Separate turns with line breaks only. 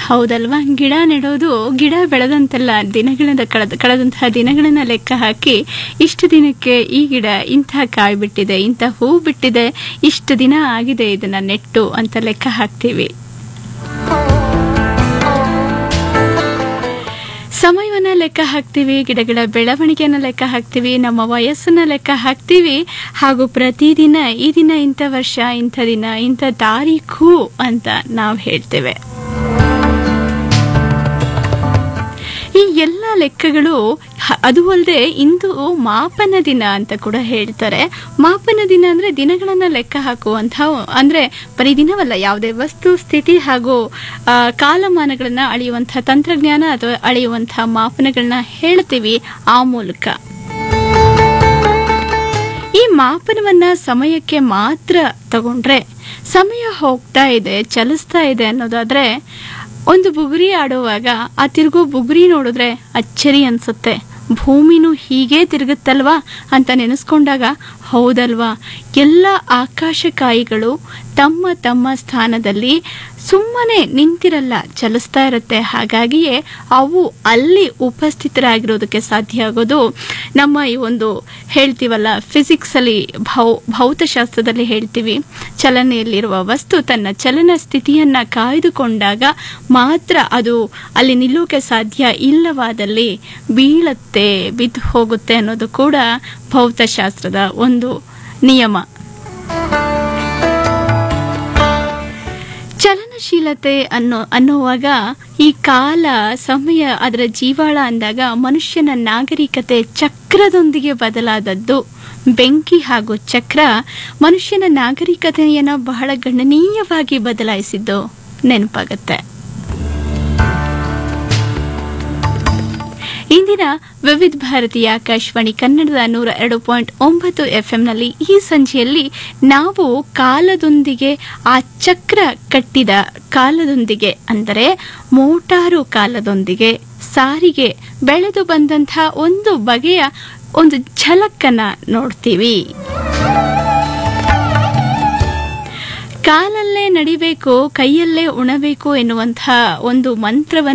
ಹೌದಲ್ವಾ ಗಿಡ ನೆಡೋದು ಗಿಡ ಬೆಳೆದಂತೆಲ್ಲ ದಿನಗಳನ್ನ ಕಳೆದ ಕಳೆದಂತಹ ದಿನಗಳನ್ನ ಲೆಕ್ಕ ಹಾಕಿ ಇಷ್ಟು ದಿನಕ್ಕೆ ಈ ಗಿಡ ಇಂಥ ಕಾಯಿ ಬಿಟ್ಟಿದೆ ಇಂಥ ಹೂ ಬಿಟ್ಟಿದೆ ಇಷ್ಟು ದಿನ ಆಗಿದೆ ಇದನ್ನ ನೆಟ್ಟು ಅಂತ ಲೆಕ್ಕ ಹಾಕ್ತೀವಿ ಸಮಯವನ್ನ ಲೆಕ್ಕ ಹಾಕ್ತೀವಿ ಗಿಡಗಳ ಬೆಳವಣಿಗೆಯನ್ನ ಲೆಕ್ಕ ಹಾಕ್ತೀವಿ ನಮ್ಮ ವಯಸ್ಸನ್ನ ಲೆಕ್ಕ ಹಾಕ್ತೀವಿ ಹಾಗೂ ಪ್ರತಿದಿನ ಈ ದಿನ ಇಂಥ ವರ್ಷ ಇಂಥ ದಿನ ಇಂಥ ತಾರೀಖು ಅಂತ ನಾವು ಹೇಳ್ತೇವೆ ಈ ಎಲ್ಲ ಲೆಕ್ಕಗಳು ಹ- ಅದು ಅಲ್ಲದೆ ಇಂದು ಮಾಪನ ದಿನ ಅಂತ ಕೂಡ ಹೇಳ್ತಾರೆ ಮಾಪನ ದಿನ ಅಂದ್ರೆ ದಿನಗಳನ್ನ ಲೆಕ್ಕ ಹಾಕುವಂತಹ ಅಂದ್ರೆ ಬರೀ ದಿನವಲ್ಲ ಯಾವುದೇ ವಸ್ತು ಸ್ಥಿತಿ ಹಾಗೂ ಆ, ಕಾಲಮಾನಗಳನ್ನ ಅಳೆಯುವಂತಹ ತಂತ್ರಜ್ಞಾನ ಅಥವಾ ಅಳೆಯುವಂತಹ ಮಾಪನಗಳನ್ನ ಹೇಳ್ತೀವಿ ಆ ಮೂಲಕ ಈ ಮಾಪನವನ್ನ ಸಮಯಕ್ಕೆ ಮಾತ್ರ ತಗೊಂಡ್ರೆ ಸಮಯ ಹೋಗ್ತಾ ಇದೆ ಚಲಿಸ್ತಾ ಇದೆ ಅನ್ನೋದಾದ್ರೆ ಒಂದು ಬುಗುರಿ ಆಡುವಾಗ ಆ ತಿರುಗೋ ಬುಗುರಿ ನೋಡಿದ್ರೆ ಅಚ್ಚರಿ ಅನ್ಸುತ್ತೆ ಭೂಮಿನೂ ಹೀಗೆ ತಿರುಗುತ್ತಲ್ವಾ ಅಂತ ನೆನೆಸ್ಕೊಂಡಾಗ ಹೌದಲ್ವಾ ಎಲ್ಲ ಆಕಾಶಕಾಯಿಗಳು ತಮ್ಮ ತಮ್ಮ ಸ್ಥಾನದಲ್ಲಿ ಸುಮ್ಮನೆ ನಿಂತಿರಲ್ಲ ಚಲಿಸ್ತಾ ಇರುತ್ತೆ ಹಾಗಾಗಿಯೇ ಅವು ಅಲ್ಲಿ ಉಪಸ್ಥಿತರಾಗಿರೋದಕ್ಕೆ ಸಾಧ್ಯ ಆಗೋದು ನಮ್ಮ ಈ ಒಂದು ಹೇಳ್ತೀವಲ್ಲ ಫಿಸಿಕ್ಸ್ ಅಲ್ಲಿ ಭೌ ಭೌತಶಾಸ್ತ್ರದಲ್ಲಿ ಹೇಳ್ತೀವಿ ಚಲನೆಯಲ್ಲಿರುವ ವಸ್ತು ತನ್ನ ಚಲನ ಸ್ಥಿತಿಯನ್ನ ಕಾಯ್ದುಕೊಂಡಾಗ ಮಾತ್ರ ಅದು ಅಲ್ಲಿ ನಿಲ್ಲೋಕೆ ಸಾಧ್ಯ ಇಲ್ಲವಾದಲ್ಲಿ ಬೀಳತ್ತೆ ಬಿದ್ದು ಹೋಗುತ್ತೆ ಅನ್ನೋದು ಕೂಡ ಭೌತಶಾಸ್ತ್ರದ ಒಂದು ನಿಯಮ ಚಲನಶೀಲತೆ ಅನ್ನೋ ಅನ್ನುವಾಗ ಈ ಕಾಲ ಸಮಯ ಅದರ ಜೀವಾಳ ಅಂದಾಗ ಮನುಷ್ಯನ ನಾಗರಿಕತೆ ಚಕ್ರದೊಂದಿಗೆ ಬದಲಾದದ್ದು ಬೆಂಕಿ ಹಾಗೂ ಚಕ್ರ ಮನುಷ್ಯನ ನಾಗರಿಕತೆಯನ್ನ ಬಹಳ ಗಣನೀಯವಾಗಿ ಬದಲಾಯಿಸಿದ್ದು ನೆನಪಾಗತ್ತೆ ಇಂದಿನ ವಿವಿಧ ಭಾರತೀಯ ಆಕಾಶವಾಣಿ ಕನ್ನಡದ ನೂರ ಎರಡು ಪಾಯಿಂಟ್ ಒಂಬತ್ತು ಎಫ್ಎಂನಲ್ಲಿ ಈ ಸಂಜೆಯಲ್ಲಿ ನಾವು ಕಾಲದೊಂದಿಗೆ ಆ ಚಕ್ರ ಕಟ್ಟಿದ ಕಾಲದೊಂದಿಗೆ ಅಂದರೆ ಮೋಟಾರು ಕಾಲದೊಂದಿಗೆ ಸಾರಿಗೆ ಬೆಳೆದು ಬಂದಂತಹ ಒಂದು ಬಗೆಯ ಒಂದು ಝಲಕ್ಕನ್ನ ನೋಡ್ತೀವಿ ಕಾಲಲ್ಲೇ ನಡಿಬೇಕು ಕೈಯಲ್ಲೇ ಉಣಬೇಕು ಎನ್ನುವಂತಹ ಒಂದು ಮಂತ್ರವನ್ನು